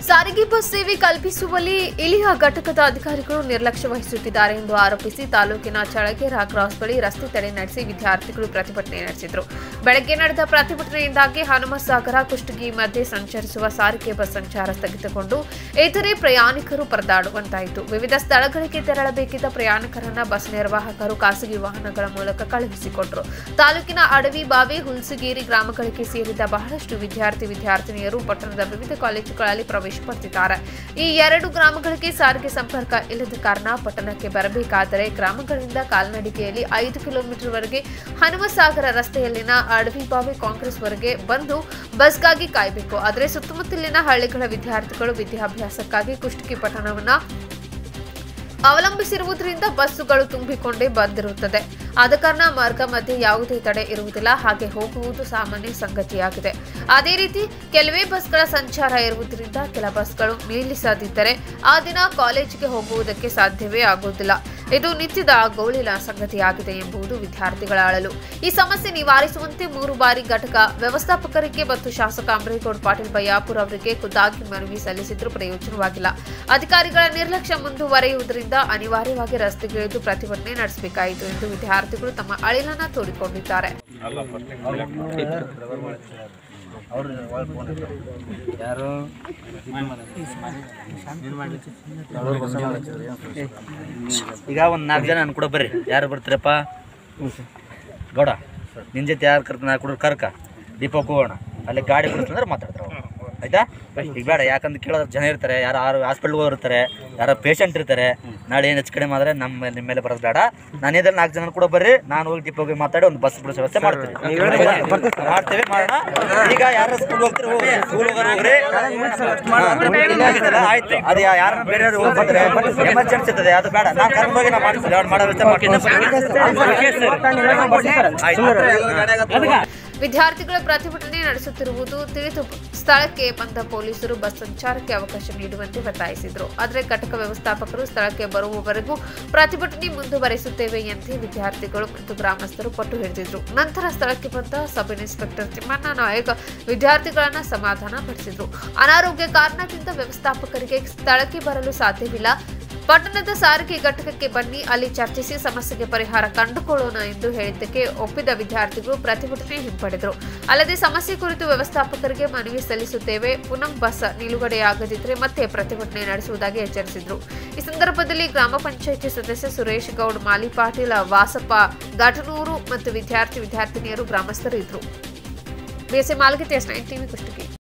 ಸಾರಿಗೆ ಬಸ್ ಸೇವೆ ಕಲ್ಪಿಸುವಲ್ಲಿ ಇಳಿಯ ಘಟಕದ ಅಧಿಕಾರಿಗಳು ನಿರ್ಲಕ್ಷ್ಯ ವಹಿಸುತ್ತಿದ್ದಾರೆ ಎಂದು ಆರೋಪಿಸಿ ತಾಲೂಕಿನ ಚಳಗೇರ ಕ್ರಾಸ್ ಬಳಿ ರಸ್ತೆ ತಡೆ ನಡೆಸಿ ವಿದ್ಯಾರ್ಥಿಗಳು ಪ್ರತಿಭಟನೆ ನಡೆಸಿದರು ಬೆಳಗ್ಗೆ ನಡೆದ ಪ್ರತಿಭಟನೆಯಿಂದಾಗಿ ಹನುಮಸಾಗರ ಕುಷ್ಟಗಿ ಮಧ್ಯೆ ಸಂಚರಿಸುವ ಸಾರಿಗೆ ಬಸ್ ಸಂಚಾರ ಸ್ಥಗಿತಗೊಂಡು ಇತರೆ ಪ್ರಯಾಣಿಕರು ಪರದಾಡುವಂತಾಯಿತು ವಿವಿಧ ಸ್ಥಳಗಳಿಗೆ ತೆರಳಬೇಕಿದ್ದ ಪ್ರಯಾಣಿಕರನ್ನ ಬಸ್ ನಿರ್ವಾಹಕರು ಖಾಸಗಿ ವಾಹನಗಳ ಮೂಲಕ ಕಳುಹಿಸಿಕೊಟ್ಟರು ತಾಲೂಕಿನ ಅಡವಿ ಬಾವಿ ಹುಲ್ಸಿಗೇರಿ ಗ್ರಾಮಗಳಿಗೆ ಸೇರಿದ ಬಹಳಷ್ಟು ವಿದ್ಯಾರ್ಥಿ ವಿದ್ಯಾರ್ಥಿನಿಯರು ಪಟ್ಟಣದ ವಿವಿಧ ಕಾಲೇಜುಗಳಲ್ಲಿ ಪ್ರವೇಶ ಪಡೆದಿದ್ದಾರೆ ಈ ಎರಡು ಗ್ರಾಮಗಳಿಗೆ ಸಾರಿಗೆ ಸಂಪರ್ಕ ಇಲ್ಲದ ಕಾರಣ ಪಟ್ಟಣಕ್ಕೆ ಬರಬೇಕಾದರೆ ಗ್ರಾಮಗಳಿಂದ ಕಾಲ್ನಡಿಗೆಯಲ್ಲಿ ಐದು ಕಿಲೋಮೀಟರ್ ವರೆಗೆ ಹನುಮಸಾಗರ ರಸ್ತೆಯಲ್ಲಿನ ಅಡವಿ ಬಾವಿ ಕಾಂಗ್ರೆಸ್ ವರೆಗೆ ಬಂದು ಬಸ್ಗಾಗಿ ಕಾಯಬೇಕು ಆದರೆ ಸುತ್ತಮುತ್ತಲಿನ ಹಳ್ಳಿಗಳ ವಿದ್ಯಾರ್ಥಿಗಳು ವಿದ್ಯಾಭ್ಯಾಸಕ್ಕಾಗಿ ಕುಷ್ಟಗಿ ಪಟ್ಟಣವನ್ನ ಅವಲಂಬಿಸಿರುವುದರಿಂದ ಬಸ್ಸುಗಳು ತುಂಬಿಕೊಂಡೇ ಬಂದಿರುತ್ತದೆ ಆದ ಕಾರಣ ಮಾರ್ಗ ಮಧ್ಯೆ ಯಾವುದೇ ತಡೆ ಇರುವುದಿಲ್ಲ ಹಾಗೆ ಹೋಗುವುದು ಸಾಮಾನ್ಯ ಸಂಗತಿಯಾಗಿದೆ ಅದೇ ರೀತಿ ಕೆಲವೇ ಬಸ್ಗಳ ಸಂಚಾರ ಇರುವುದರಿಂದ ಕೆಲ ಬಸ್ಗಳು ನಿಲ್ಲಿಸದಿದ್ದರೆ ಆ ದಿನ ಕಾಲೇಜಿಗೆ ಹೋಗುವುದಕ್ಕೆ ಸಾಧ್ಯವೇ ಆಗುವುದಿಲ್ಲ ಇದು ನಿತ್ಯದ ಗೋಳಿನ ಸಂಗತಿಯಾಗಿದೆ ಎಂಬುದು ವಿದ್ಯಾರ್ಥಿಗಳ ಅಳಲು ಈ ಸಮಸ್ಯೆ ನಿವಾರಿಸುವಂತೆ ಮೂರು ಬಾರಿ ಘಟಕ ವ್ಯವಸ್ಥಾಪಕರಿಗೆ ಮತ್ತು ಶಾಸಕ ಅಮರೇಗೌಡ ಪಾಟೀಲ್ ಬಯ್ಯಾಪುರ್ ಅವರಿಗೆ ಖುದ್ದಾಗಿ ಮನವಿ ಸಲ್ಲಿಸಿದ್ರೂ ಪ್ರಯೋಜನವಾಗಿಲ್ಲ ಅಧಿಕಾರಿಗಳ ನಿರ್ಲಕ್ಷ್ಯ ಮುಂದುವರೆಯುವುದರಿಂದ ಅನಿವಾರ್ಯವಾಗಿ ರಸ್ತೆಗಿಳಿದು ಪ್ರತಿಭಟನೆ ನಡೆಸಬೇಕಾಯಿತು ಎಂದು ವಿದ್ಯಾರ್ಥಿಗಳು ತಮ್ಮ ಅಳಿಲನ್ನ ತೋಡಿಕೊಂಡಿದ್ದಾರೆ ಯಾರು ಈಗ ಒಂದು ನಾಲ್ಕು ಜನ ಅನ್ಕೊಡ ಬರ್ರಿ ಯಾರು ಬರ್ತೀರಪ್ಪ ಗೌಡ ನಿನ್ನ ಜೊತೆ ಯಾರು ಕರ್ತ ನಾ ಕೊಡೋರು ಕರ್ಕ ದೀಪಕ್ ಹೋಗೋಣ ಅಲ್ಲಿ ಗಾಡಿ ಬಿಡಿಸ್ತಂದ್ರೆ ಮಾತಾಡ್ತಾರೆ ಅವ್ರು. ಆಯ್ತಾ ಈಗ ಬೇಡ ಯಾಕಂದ್ರೆ ಕೇಳೋರು ಜನ ಇರ್ತಾರೆ ಯಾರು ಯಾರು ಹಾಸ್ಪಿಟ್ಲ್ಗೆ ಹೋಗಿರ್ತಾರೆ ಯಾರೋ ಪೇಷಂಟ್ ಇರ್ತಾರೆ ನಾಳೆ ಏನು ಹೆಚ್ಚು ಕಡಿಮೆ ಆದರೆ ನಮ್ಮ ನಿಮ್ಮ ಮೇಲೆ ಬರೋದು ಬೇಡ ನಾನು ಇದ್ರಲ್ಲಿ ನಾಲ್ಕು ಜನ ಕೂಡ ಬರ್ರಿ ನಾನು ಹೋಗಿ ದೀಪಕ್ ಹೋಗಿ ಮಾತಾಡಿ ಒಂದು ಬಸ್ ಬಿಡಿಸೋ ವ್ಯವಸ್ಥೆ ಮಾಡ್ತೀನಿ ಆಯ್ತಾ? ಮಾಡ್ತೇವೆ ಮಾಡೋಣ ಈಗ ಯಾರು ಸ್ಕೂಲ್ ಹೋಗ್ತಾರೆ ಹೋಗ್ರಿ ಸ್ಕೂಲ್ ಹೋಗೋರು ಹೋಗ್ರಿ ಆಗಿದ್ದಲ್ಲ, ಆಯ್ತು ಅದು ಯಾರನ್ನ ಬೇರೆ ಬಂದ್ರೆ ಎಮರ್ಜೆನ್ಸಿ ಇರ್ತದೆ ಅದು ಬೇಡ ನಾನು ಕರ್ಕೊಂಡು ಹೋಗಿ ನಾ ಮಾಡ್ತೀನಿ ಅವ್ರು ಮಾಡೋ ವ್ಯವಸ್ಥೆ ಮಾಡ್ತೀನಿ ಆಯ್ತು ವಿದ್ಯಾರ್ಥಿಗಳು ಪ್ರತಿಭಟನೆ ನಡೆಸುತ್ತಿರುವುದು ತಿಳಿದು ಸ್ಥಳಕ್ಕೆ ಬಂದ ಪೊಲೀಸರು ಬಸ್ ಸಂಚಾರಕ್ಕೆ ಅವಕಾಶ ನೀಡುವಂತೆ ಒತ್ತಾಯಿಸಿದರು ಆದರೆ ಘಟಕ ವ್ಯವಸ್ಥಾಪಕರು ಸ್ಥಳಕ್ಕೆ ಬರುವವರೆಗೂ ಪ್ರತಿಭಟನೆ ಮುಂದುವರೆಸುತ್ತೇವೆ ಎಂದೇ ವಿದ್ಯಾರ್ಥಿಗಳು ಮತ್ತು ಗ್ರಾಮಸ್ಥರು ಪಟ್ಟು ಹಿಡಿದಿದ್ರು ನಂತರ ಸ್ಥಳಕ್ಕೆ ಬಂದ ಸಬ್ ಇನ್ಸ್ಪೆಕ್ಟರ್ ತಿಮ್ಮಣ್ಣ ನಾಯಕ್ ವಿದ್ಯಾರ್ಥಿಗಳನ್ನ ಸಮಾಧಾನ ಪಡಿಸಿದ್ರು ಅನಾರೋಗ್ಯ ಕಾರಣದಿಂದ ವ್ಯವಸ್ಥಾಪಕರಿಗೆ ಸ್ಥಳಕ್ಕೆ ಬರಲು ಸಾಧ್ಯವಿಲ್ಲ ಪಟ್ಟಣದ ಸಾರಿಗೆ ಘಟಕಕ್ಕೆ ಬನ್ನಿ ಅಲ್ಲಿ ಚರ್ಚಿಸಿ ಸಮಸ್ಯೆಗೆ ಪರಿಹಾರ ಕಂಡುಕೊಳ್ಳೋಣ ಎಂದು ಹೇಳಿದ್ದಕ್ಕೆ ಒಪ್ಪಿದ ವಿದ್ಯಾರ್ಥಿಗಳು ಪ್ರತಿಭಟನೆ ಹಿಂಪಡೆದರು ಅಲ್ಲದೆ ಸಮಸ್ಯೆ ಕುರಿತು ವ್ಯವಸ್ಥಾಪಕರಿಗೆ ಮನವಿ ಸಲ್ಲಿಸುತ್ತೇವೆ ಪುನಃ ಬಸ್ ನಿಲುಗಡೆಯಾಗದಿದ್ದರೆ ಮತ್ತೆ ಪ್ರತಿಭಟನೆ ನಡೆಸುವುದಾಗಿ ಎಚ್ಚರಿಸಿದರು ಈ ಸಂದರ್ಭದಲ್ಲಿ ಗ್ರಾಮ ಪಂಚಾಯಿತಿ ಸದಸ್ಯ ಸುರೇಶ್ ಗೌಡ್ ಮಾಲಿ ಪಾಟೀಲ್ ವಾಸಪ್ಪ ಘಟನೂರು ಮತ್ತು ವಿದ್ಯಾರ್ಥಿ ವಿದ್ಯಾರ್ಥಿನಿಯರು ಗ್ರಾಮಸ್ಥರು ಇದ್ದರು BSA Malgiti S nine TV Kushtagi